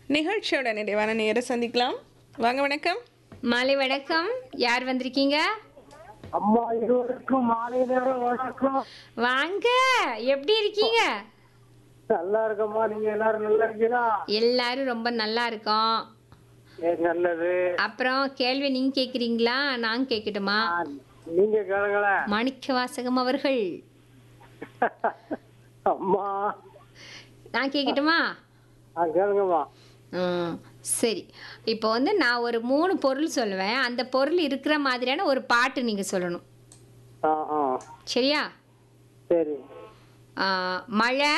நிகழ்ச்சியோட நிறைவான நேர சந்திக்கலாம் வாங்க வணக்கம் மாலை வணக்கம் யார் வந்திருக்கீங்க அம்மா இருவருக்கும் மாலை நேரம் வணக்கம் வாங்க எப்படி இருக்கீங்க நல்லா இருக்கம்மா நீங்க எல்லாரும் நல்லா இருக்கீங்களா எல்லாரும் ரொம்ப நல்லா இருக்கோம் ஏ, நல்லது அப்புறம் கேள்வி நீங்க கேக்குறீங்களா நான் கேட்கட்டுமா ஆ, நீங்க கேளுங்களேன் மாணிக்க வாசகம் அவர்கள் அம்மா நான் கேட்கட்டுமா ஆ கேளுங்கம்மா ம், சரி இப்போ வந்து நான் ஒரு மூணு பொருள் சொல்லுவேன் அந்த பொருள் இருக்கிற மாதிரியான ஒரு பாட்டு நீங்க சொல்லணும் ஆ ஆ சரியா சரி ஆ, மழை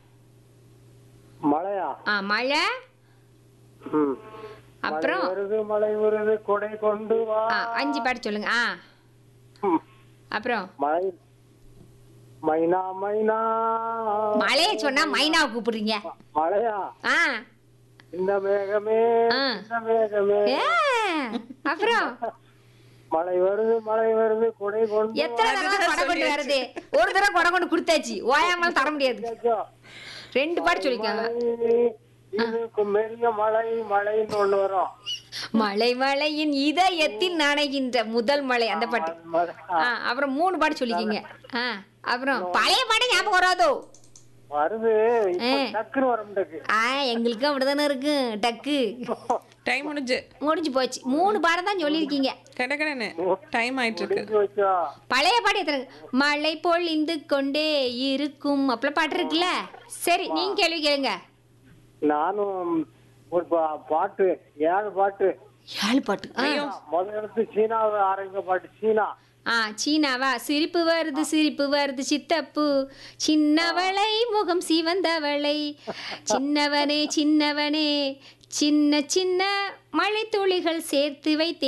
மழையா ஆ மழை ம் அப்புறம் மழை வருது மழை வருது கொடை கொண்டு வா ஆ அஞ்சு பாட்டு சொல்லுங்க ஆ ம். அப்புறம் மழை மைனா மைனா மழையை சொன்னா மைனாவை கூப்பிடுறீங்க மழையா ஆ இந்த மேகமே ஆ. இந்த மேகமே ஏ, அப்புறம் மழை வருது மழை வருது கொடை கொண்டு எத்தனை தடவை கொடை கொண்டு வருது ஒரு தடவை கொடை கொண்டு கொடுத்தாச்சு ஓயாமல் தர முடியாது வா. ரெண்டு பாட்டு சொல்லிக்காங்க இதுக்கு மெரிய மழை மழைன்னு ஒண்ணு வரும் மலை மலையின் இதயத்தில் நனைகின்ற முதல் மலை அந்த பாட்டு மழை. ஆ அப்புறம் மூணு பாட்டு சொல்லிக்கிங்க ஆ அப்புறம் பழைய பாட்டு ஞாபகம் வராதோ வருது இப்ப ஆ. டக்குன்னு வர மாட்டேங்குது ஆ எங்களுக்கும் அப்படிதானே இருக்கு டக்கு டைம் முடிஞ்சு முடிஞ்சு போச்சு மூணு பாடம் தான் சொல்லியிருக்கீங்க கடகடன்னு டைம் ஆயிட்டு இருக்கு முடிஞ்சு வச்சா பழைய பாட்டு எத்தனை மழை பொழிந்து கொண்டே இருக்கும் அப்பெல்லாம் பாட்டு இருக்குல்ல சரி நீங்க கேள்வி கேளுங்க நானும் ஒரு பா- பாட்டு ஏழு பாட்டு ஏழு பாட்டு ஆ. முதல் எடுத்து சீனாவை ஆரம்பிக்க பாட்டு சீனா ஆ சீனாவா சிரிப்பு வருது சிரிப்பு வருது சித்தப்பு சின்னவளை முகம் சிவந்தவளை சின்னவனே சின்னவனே சின்ன சின்ன மழை துளிகள் சேர்த்து வைத்தே